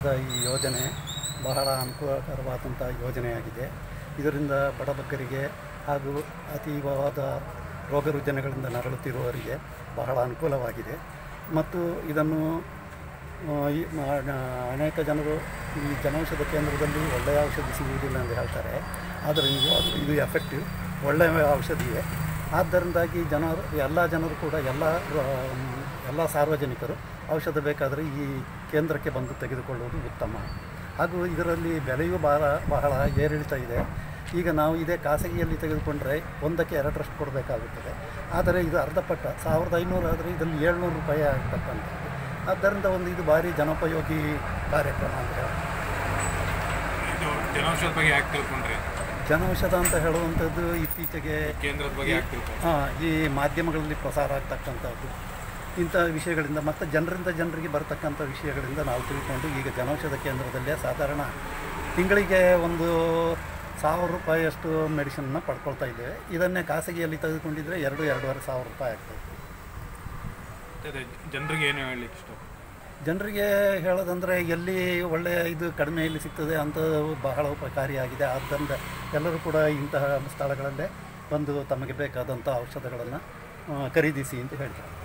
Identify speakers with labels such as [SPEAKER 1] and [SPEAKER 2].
[SPEAKER 1] ಈ ಯೋಜನೆ ಬಹಳ ಅನುಕೂಲಕರವಾದಂಥ ಯೋಜನೆಯಾಗಿದೆ ಇದರಿಂದ ಬಡಬಗ್ಗರಿಗೆ ಹಾಗೂ ಅತೀವವಾದ ರೋಗ ರುಜಿನಗಳಿಂದ ನರಳುತ್ತಿರುವವರಿಗೆ ಬಹಳ ಅನುಕೂಲವಾಗಿದೆ ಮತ್ತು ಇದನ್ನು ಆ, ಈ ಮ- ನ- ಅನೇಕ ಜನರು ಈ ಜನೌಷಧ ಕೇಂದ್ರದಲ್ಲಿ ಒಳ್ಳೆಯ ಔಷಧಿ ಸಿಗುವುದಿಲ್ಲ ಎಂದು ಹೇಳ್ತಾರೆ ಆದರೆ ನಿಜವಾಗ್ಲೂ ಇದು ಎಫೆಕ್ಟಿವ್ ಒಳ್ಳೆಯ ಔಷಧಿಯೇ ಆದ್ದರಿಂದಾಗಿ ಜನರು ಎಲ್ಲ ಜನರು ಕೂಡ ಎಲ್ಲ ಆ, ಎಲ್ಲ ಸಾರ್ವಜನಿಕರು ಔಷಧ ಬೇಕಾದರೆ ಈ ಕೇಂದ್ರಕ್ಕೆ ಬಂದು ತೆಗೆದುಕೊಳ್ಳುವುದು ಉತ್ತಮ ಹಾಗೂ ಇದರಲ್ಲಿ ಬೆಲೆಯೂ ಬಹಳ ಬಹಳ ಏರಿಳಿತ ಇದೆ ಈಗ ನಾವು ಇದೇ ಖಾಸಗಿಯಲ್ಲಿ ತೆಗೆದುಕೊಂಡ್ರೆ ಒಂದಕ್ಕೆ ಎರಡರಷ್ಟು ಕೊಡಬೇಕಾಗುತ್ತದೆ ಆದರೆ ಇದು ಅರ್ಧಪಟ್ಟ ಸಾವಿರದ ಐನೂರು ಆದರೆ ಇದರಲ್ಲಿ ಏಳ್ನೂರು ರೂಪಾಯಿ ಆಗ್ತಕ್ಕಂಥದ್ದು ಆದ್ದರಿಂದ ಒಂದು ಇದು ಭಾರಿ ಜನೋಪಯೋಗಿ ಕಾರ್ಯಕ್ರಮ ಅಂತ ಹೇಳಿ
[SPEAKER 2] ಇದು ಜನೌಷಧ ಬಗ್ಗೆ ಯಾಕೆ ತಿಳ್ಕೊಂಡ್ರಿ
[SPEAKER 1] ಜನೌಷಧ ಅಂತ ಹೇಳುವಂಥದ್ದು ಇತ್ತೀಚೆಗೆ
[SPEAKER 2] ಕೇಂದ್ರದ ಬಗ್ಗೆ ಯಾಕೆ ತಿಳ್ಕೊಂಡ್ರಿ
[SPEAKER 1] ಹಾಂ ಈ ಮಾಧ್ಯಮಗಳಲ್ಲಿ ಪ್ರಸಾರ ಆಗ್ತಕ್ಕಂಥದ್ದು ಇಂಥ ವಿಷಯಗಳಿಂದ ಮತ್ತು ಜನರಿಂದ ಜನರಿಗೆ ಬರ್ತಕ್ಕಂಥ ವಿಷಯಗಳಿಂದ ನಾವು ತಿಳ್ಕೊಂಡು ಈಗ ಜನೌಷಧ ಕೇಂದ್ರದಲ್ಲೇ ಸಾಧಾರಣ ತಿಂಗಳಿಗೆ ಒಂದು ಸಾವಿರ ರೂಪಾಯಿಯಷ್ಟು ಮೆಡಿಸಿನ್ನ ಪಡ್ಕೊಳ್ತಾ ಇದ್ದೇವೆ ಇದನ್ನೇ ಖಾಸಗಿಯಲ್ಲಿ ತೆಗೆದುಕೊಂಡಿದ್ರೆ ಎರಡು ಎರಡೂವರೆ ಸಾವಿರ ರೂಪಾಯಿ ಆಗ್ತದೆ
[SPEAKER 2] ಅದೇ ಜನರಿಗೆ ಏನು ಹೇಳಲಿಕ್ಕೆ ಇಷ್ಟ
[SPEAKER 1] ಜನರಿಗೆ ಹೇಳೋದಂದರೆ ಎಲ್ಲಿ ಒಳ್ಳೆಯ ಇದು ಕಡಿಮೆಯಲ್ಲಿ ಸಿಗ್ತದೆ ಅಂತ ಬಹಳ ಉಪಕಾರಿಯಾಗಿದೆ ಆದ್ದರಿಂದ ಎಲ್ಲರೂ ಕೂಡ ಇಂತಹ ಸ್ಥಳಗಳಲ್ಲೇ ಬಂದು ತಮಗೆ ಬೇಕಾದಂಥ ಔಷಧಗಳನ್ನು ಖರೀದಿಸಿ ಅಂತ ಹೇಳ್ತಾರೆ